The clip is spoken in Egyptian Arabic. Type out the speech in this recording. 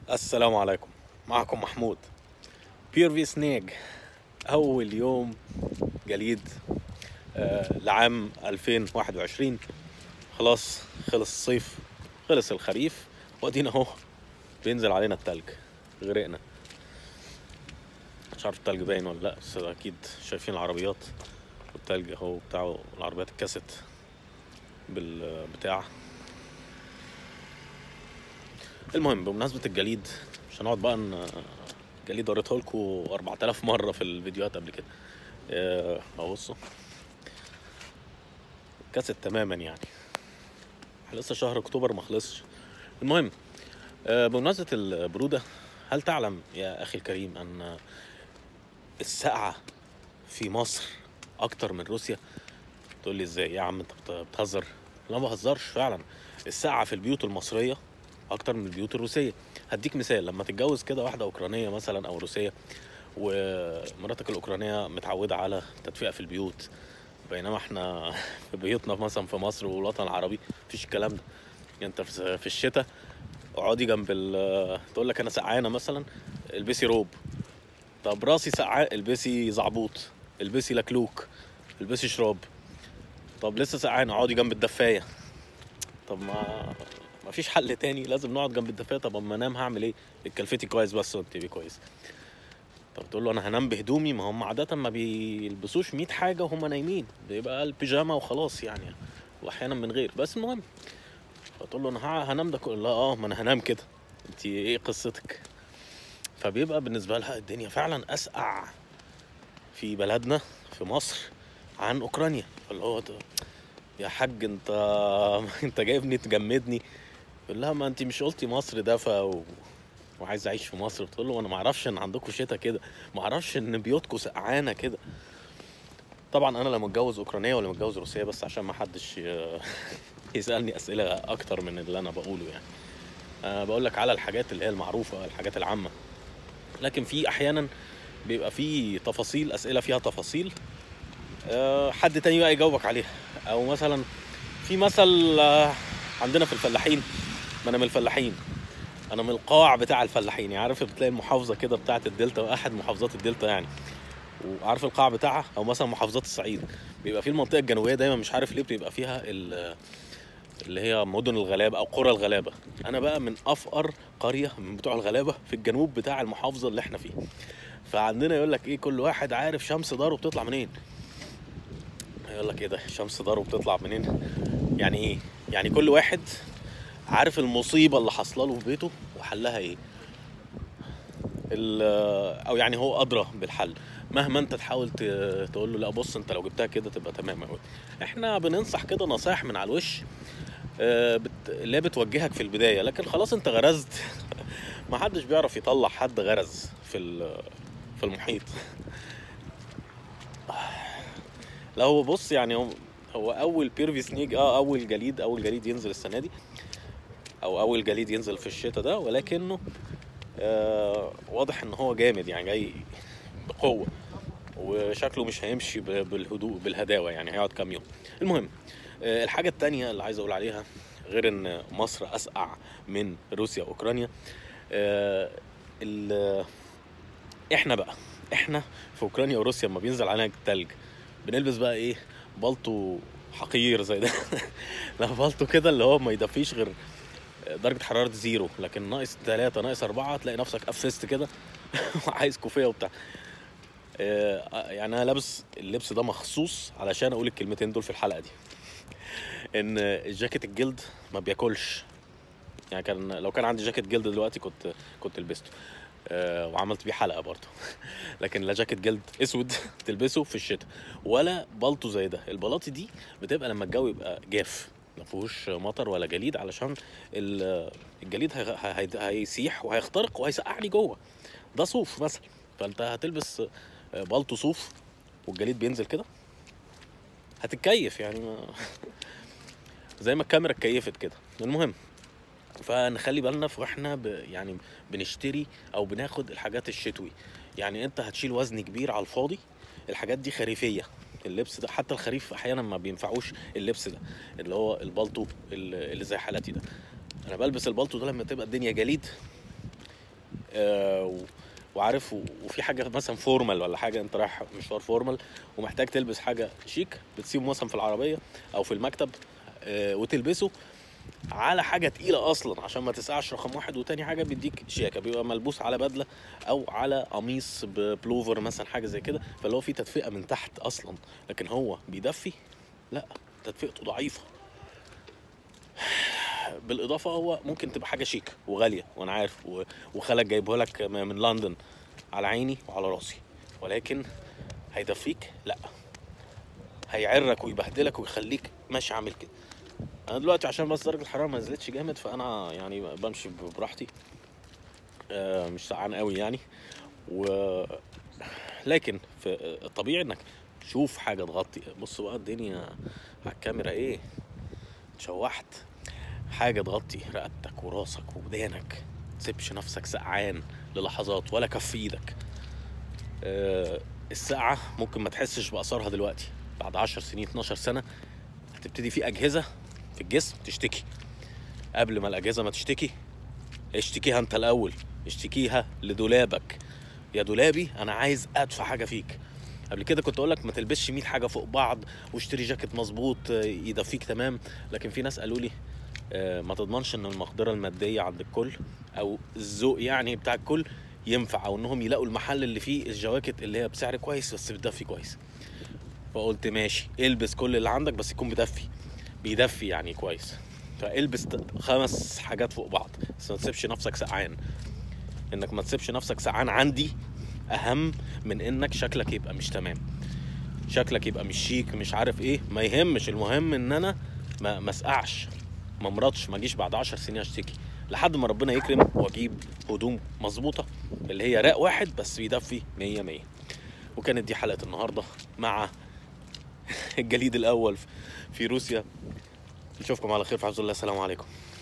السلام عليكم معكم محمود بير في سنيج أول يوم جليد آه، لعام 2021 خلاص خلص الصيف خلص الخريف وادينا اهو بينزل علينا التلج غرقنا مش عارف التلج باين ولا لا بس اكيد شايفين العربيات والتلج اهو بتاعه العربيات اتكست بالبتاع المهم بمناسبة الجليد مش هنقعد بقى ان الجليد وريته لكم 4000 مرة في الفيديوهات قبل كده آه، اهو بصوا كست تماما يعني لسه شهر اكتوبر ما خلصش المهم آه، بمناسبة البرودة هل تعلم يا اخي الكريم ان السقعة في مصر اكتر من روسيا تقول لي ازاي يا عم انت بت- بتهزر لا ما بهزرش فعلا السقعة في البيوت المصرية اكتر من البيوت الروسية هديك مثال لما تتجوز كده واحدة اوكرانية مثلا او روسية ومراتك الاوكرانية متعودة على تدفئة في البيوت بينما احنا في بيوتنا مثلا في مصر والوطن العربي مفيش الكلام ده يعني انت في في الشتاء اقعدي جنب ال تقول لك انا سقعانه مثلا البسي روب طب راسي سقعان البسي زعبوط البسي لكلوك البسي شراب طب لسه سقعانه اقعدي جنب الدفايه طب ما ما فيش حل تاني لازم نقعد جنب الدفايه طب اما انام هعمل ايه اتكلفتي كويس بس وانت تبقي كويس طب تقول له انا هنام بهدومي ما هم عاده ما بيلبسوش 100 حاجه وهم نايمين بيبقى البيجامه وخلاص يعني واحيانا من غير بس المهم فتقول له انا ه- هنام ده كله لا اه ما انا هنام كده انت ايه قصتك فبيبقى بالنسبه لها الدنيا فعلا اسقع في بلدنا في مصر عن اوكرانيا فاللي هو ده- يا حاج انت انت جايبني تجمدني يقول لها ما انت مش قلتي مصر دفى و... وعايز اعيش في مصر بتقول له انا ما اعرفش ان عندكم شتاء كده ما اعرفش ان بيوتكم سقعانه كده طبعا انا لا متجوز اوكرانيه ولا متجوز روسيه بس عشان ما حدش ي- يسالني اسئله اكتر من اللي انا بقوله يعني أه بقول لك على الحاجات اللي هي المعروفه الحاجات العامه لكن في احيانا بيبقى في تفاصيل اسئله فيها تفاصيل أه حد تاني بقى يجاوبك عليها او مثلا في مثل آه، عندنا في الفلاحين ما انا من الفلاحين انا من القاع بتاع الفلاحين يعني عارف بتلاقي المحافظه كده بتاعه الدلتا احد محافظات الدلتا يعني وعارف القاع بتاعها او مثلا محافظات الصعيد بيبقى في المنطقه الجنوبيه دايما مش عارف ليه بيبقى فيها ال- اللي هي مدن الغلابه او قرى الغلابه انا بقى من افقر قريه من بتوع الغلابه في الجنوب بتاع المحافظه اللي احنا فيها فعندنا يقول لك ايه كل واحد عارف شمس داره بتطلع منين يقول لك ايه ده شمس داره بتطلع منين يعني ايه يعني كل واحد عارف المصيبه اللي حاصله له في بيته وحلها ايه ال- او يعني هو ادرى بالحل مهما انت تحاول ت- تقول له لا بص انت لو جبتها كده تبقى تمام قوي احنا بننصح كده نصايح من على الوش آه، بت... اللي هي بتوجهك في البدايه لكن خلاص انت غرزت ما حدش بيعرف يطلع حد غرز في ال- في المحيط لا هو بص يعني هو هو اول بيرفي سنيج اه اول جليد اول جليد ينزل السنه دي او اول جليد ينزل في الشتاء ده ولكنه آه واضح ان هو جامد يعني جاي بقوه وشكله مش هيمشي ب- بالهدوء بالهداوه يعني هيقعد كام يوم المهم آه الحاجه التانية اللي عايز اقول عليها غير ان مصر اسقع من روسيا واوكرانيا آه ال- احنا بقى احنا في اوكرانيا وروسيا لما بينزل علينا التلج بنلبس بقى ايه بالطو حقير زي ده لا بالطو كده اللي هو ما يدفيش غير درجة حرارة زيرو لكن ناقص ثلاثة ناقص أربعة تلاقي نفسك قفزت كده وعايز كوفية وبتاع آه، يعني أنا لابس اللبس ده مخصوص علشان أقول الكلمتين دول في الحلقة دي إن الجاكيت الجلد ما بياكلش يعني كان لو كان عندي جاكيت جلد دلوقتي كنت كنت لبسته آه، وعملت بيه حلقه برضه لكن لا جاكيت جلد اسود تلبسه في الشتاء ولا بلطو زي ده البلاطي دي بتبقى لما الجو يبقى جاف ما فيهوش مطر ولا جليد علشان ال- الجليد هي- هي- هيسيح وهيخترق وهيسقعني جوه ده صوف مثلا فانت هتلبس آه، بلطو صوف والجليد بينزل كده هتتكيف يعني ما زي ما الكاميرا اتكيفت كده المهم فنخلي بالنا في واحنا ب يعني بنشتري او بناخد الحاجات الشتوي يعني انت هتشيل وزن كبير على الفاضي الحاجات دي خريفيه اللبس ده حتى الخريف احيانا ما بينفعوش اللبس ده اللي هو البلطو اللي اللي زي حالتي ده انا بلبس البلطو ده لما تبقى الدنيا جليد آه و- وعارف و- وفي حاجه مثلا فورمال ولا حاجه انت رايح مشوار فورمال ومحتاج تلبس حاجه شيك بتسيبه مثلا في العربيه او في المكتب آه وتلبسه على حاجه تقيله اصلا عشان ما تسقعش رقم واحد وتاني حاجه بيديك شياكه بيبقى ملبوس على بدله او على قميص ببلوفر مثلا حاجه زي كده فاللي هو فيه تدفئه من تحت اصلا لكن هو بيدفي لا تدفئته ضعيفه بالاضافه هو ممكن تبقى حاجه شيك وغاليه وانا عارف و- وخالك جايبه لك م- من لندن على عيني وعلى راسي ولكن هيدفيك لا هيعرك ويبهدلك ويخليك ماشي عامل كده انا دلوقتي عشان بس درجه الحراره ما نزلتش جامد فانا يعني بمشي ب- براحتي آه، مش سقعان قوي يعني و لكن في الطبيعي انك شوف حاجه تغطي بص بقى الدنيا على الكاميرا ايه اتشوحت حاجه تغطي رقبتك وراسك ودانك تسيبش نفسك سقعان للحظات ولا كف ايدك آه، السقعه ممكن ما تحسش باثارها دلوقتي بعد 10 سنين 12 سنه هتبتدي في اجهزه في الجسم تشتكي قبل ما الاجهزه ما تشتكي اشتكيها انت الاول اشتكيها لدولابك يا دولابي انا عايز ادفع حاجه فيك قبل كده كنت اقول لك ما تلبسش 100 حاجه فوق بعض واشتري جاكيت مظبوط آه، يدفيك تمام لكن في ناس قالوا لي آه، ما تضمنش ان المقدره الماديه عند الكل او الذوق يعني بتاع الكل ينفع او انهم يلاقوا المحل اللي فيه الجواكت اللي هي بسعر كويس بس بتدفي كويس فقلت ماشي البس كل اللي عندك بس يكون بدفي بيدفي يعني كويس فالبس ت- خمس حاجات فوق بعض بس ما تسيبش نفسك سقعان انك ما تسيبش نفسك سقعان عندي اهم من انك شكلك يبقى مش تمام شكلك يبقى مش شيك مش عارف ايه ما يهمش المهم ان انا ما ما اسقعش ما مرضش ما اجيش بعد عشر سنين اشتكي لحد ما ربنا يكرم واجيب هدوم مظبوطه اللي هي راق واحد بس بيدفي مية مية وكانت دي حلقه النهارده مع الجليد الاول في روسيا نشوفكم على خير في حفظ الله السلام عليكم